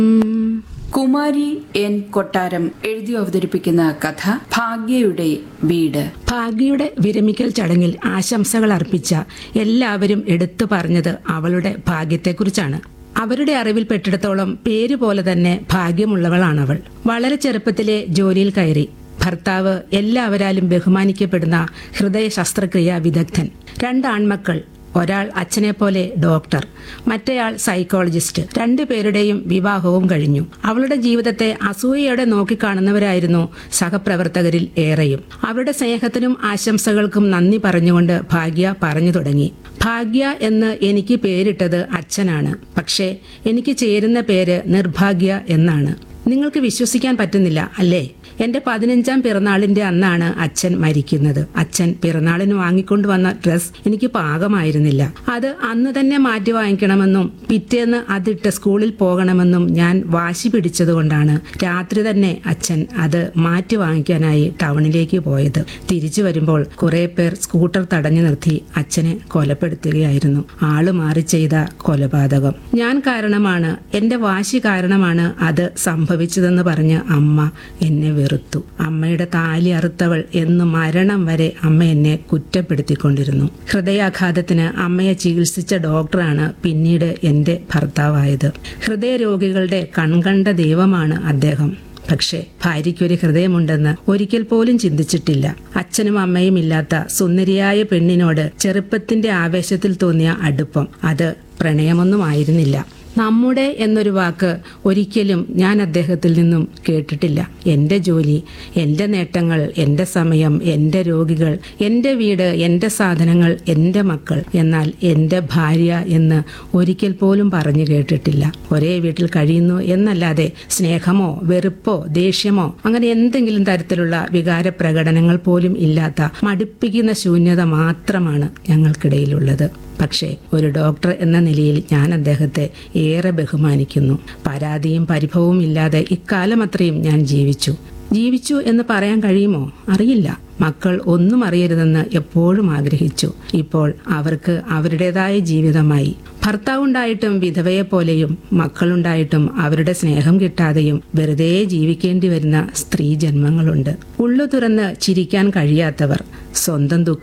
Kumari N കൊട്ടാരം എഴുതി അവതരിപ്പിക്കുന്ന കഥ ഭാഗ്യയുടെ വീട് ഭാഗ്യയുടെ വിരമിക്കൽ ചടങ്ങിൽ ആശംസകൾ അർപ്പിച്ച എല്ലാവരും എടുത്തു പറഞ്ഞത് അവളുടെ ഭാഗ്യത്തെക്കുറിച്ചാണ് അവരുടെ അറിവിൽ പെട്ടിടത്തോളം പേര് പോലെ തന്നെ ഭാഗ്യമുള്ളവളാണവൾ വളരെ ചെറുപ്പത്തിലെ ജോലിയിൽ കയറി ഭർത്താവ് എല്ലാവരാലും ബഹുമാനിക്കപ്പെടുന്ന ഹൃദയ ശസ്ത്രക്രിയാ വിദഗ്ധൻ രണ്ട് ആൺമക്കൾ ഒരാൾ അച്ഛനെ പോലെ ഡോക്ടർ മറ്റേയാൾ സൈക്കോളജിസ്റ്റ് രണ്ടുപേരുടെയും വിവാഹവും കഴിഞ്ഞു അവളുടെ ജീവിതത്തെ അസൂയയോടെ നോക്കിക്കാണുന്നവരായിരുന്നു സഹപ്രവർത്തകരിൽ ഏറെയും അവരുടെ സ്നേഹത്തിനും ആശംസകൾക്കും നന്ദി പറഞ്ഞുകൊണ്ട് ഭാഗ്യ പറഞ്ഞു തുടങ്ങി ഭാഗ്യ എന്ന് എനിക്ക് പേരിട്ടത് അച്ഛനാണ് പക്ഷേ എനിക്ക് ചേരുന്ന പേര് നിർഭാഗ്യ എന്നാണ് നിങ്ങൾക്ക് വിശ്വസിക്കാൻ പറ്റുന്നില്ല അല്ലേ എന്റെ പതിനഞ്ചാം പിറന്നാളിന്റെ അന്നാണ് അച്ഛൻ മരിക്കുന്നത് അച്ഛൻ പിറന്നാളിന് വാങ്ങിക്കൊണ്ടുവന്ന ഡ്രസ് എനിക്ക് പാകമായിരുന്നില്ല അത് അന്ന് തന്നെ മാറ്റി വാങ്ങിക്കണമെന്നും പിറ്റേന്ന് അതിട്ട് സ്കൂളിൽ പോകണമെന്നും ഞാൻ വാശി പിടിച്ചതുകൊണ്ടാണ് രാത്രി തന്നെ അച്ഛൻ അത് മാറ്റി വാങ്ങിക്കാനായി ടൗണിലേക്ക് പോയത് തിരിച്ചു വരുമ്പോൾ കുറെ പേർ സ്കൂട്ടർ തടഞ്ഞു നിർത്തി അച്ഛനെ കൊലപ്പെടുത്തുകയായിരുന്നു ആള് മാറി ചെയ്ത കൊലപാതകം ഞാൻ കാരണമാണ് എന്റെ വാശി കാരണമാണ് അത് സംഭവിച്ചതെന്ന് പറഞ്ഞ് അമ്മ എന്നെ വെറുത്തു അമ്മയുടെ താലി അറുത്തവൾ എന്ന് മരണം വരെ അമ്മ എന്നെ കുറ്റപ്പെടുത്തിക്കൊണ്ടിരുന്നു ഹൃദയാഘാതത്തിന് അമ്മയെ ചികിത്സിച്ച ഡോക്ടറാണ് പിന്നീട് എന്റെ ഭർത്താവായത് ഹൃദയരോഗികളുടെ കൺകണ്ട ദൈവമാണ് അദ്ദേഹം പക്ഷേ ഭാര്യയ്ക്കൊരു ഹൃദയമുണ്ടെന്ന് ഒരിക്കൽ പോലും ചിന്തിച്ചിട്ടില്ല അച്ഛനും അമ്മയും ഇല്ലാത്ത സുന്ദരിയായ പെണ്ണിനോട് ചെറുപ്പത്തിന്റെ ആവേശത്തിൽ തോന്നിയ അടുപ്പം അത് പ്രണയമൊന്നും ആയിരുന്നില്ല നമ്മുടെ എന്നൊരു വാക്ക് ഒരിക്കലും ഞാൻ അദ്ദേഹത്തിൽ നിന്നും കേട്ടിട്ടില്ല എൻ്റെ ജോലി എൻ്റെ നേട്ടങ്ങൾ എൻ്റെ സമയം എൻ്റെ രോഗികൾ എൻ്റെ വീട് എൻ്റെ സാധനങ്ങൾ എൻ്റെ മക്കൾ എന്നാൽ എൻ്റെ ഭാര്യ എന്ന് ഒരിക്കൽ പോലും പറഞ്ഞു കേട്ടിട്ടില്ല ഒരേ വീട്ടിൽ കഴിയുന്നു എന്നല്ലാതെ സ്നേഹമോ വെറുപ്പോ ദേഷ്യമോ അങ്ങനെ എന്തെങ്കിലും തരത്തിലുള്ള വികാര പ്രകടനങ്ങൾ പോലും ഇല്ലാത്ത മടുപ്പിക്കുന്ന ശൂന്യത മാത്രമാണ് ഞങ്ങൾക്കിടയിലുള്ളത് പക്ഷേ ഒരു ഡോക്ടർ എന്ന നിലയിൽ ഞാൻ അദ്ദേഹത്തെ ഏറെ ബഹുമാനിക്കുന്നു പരാതിയും പരിഭവവും ഇല്ലാതെ ഇക്കാലം അത്രയും ഞാൻ ജീവിച്ചു ജീവിച്ചു എന്ന് പറയാൻ കഴിയുമോ അറിയില്ല മക്കൾ ഒന്നും അറിയരുതെന്ന് എപ്പോഴും ആഗ്രഹിച്ചു ഇപ്പോൾ അവർക്ക് അവരുടേതായ ജീവിതമായി ഭർത്താവുണ്ടായിട്ടും വിധവയെ പോലെയും മക്കളുണ്ടായിട്ടും അവരുടെ സ്നേഹം കിട്ടാതെയും വെറുതെ ജീവിക്കേണ്ടി വരുന്ന സ്ത്രീ ജന്മങ്ങളുണ്ട് ഉള്ളു തുറന്ന് ചിരിക്കാൻ കഴിയാത്തവർ സ്വന്തം ദുഃഖം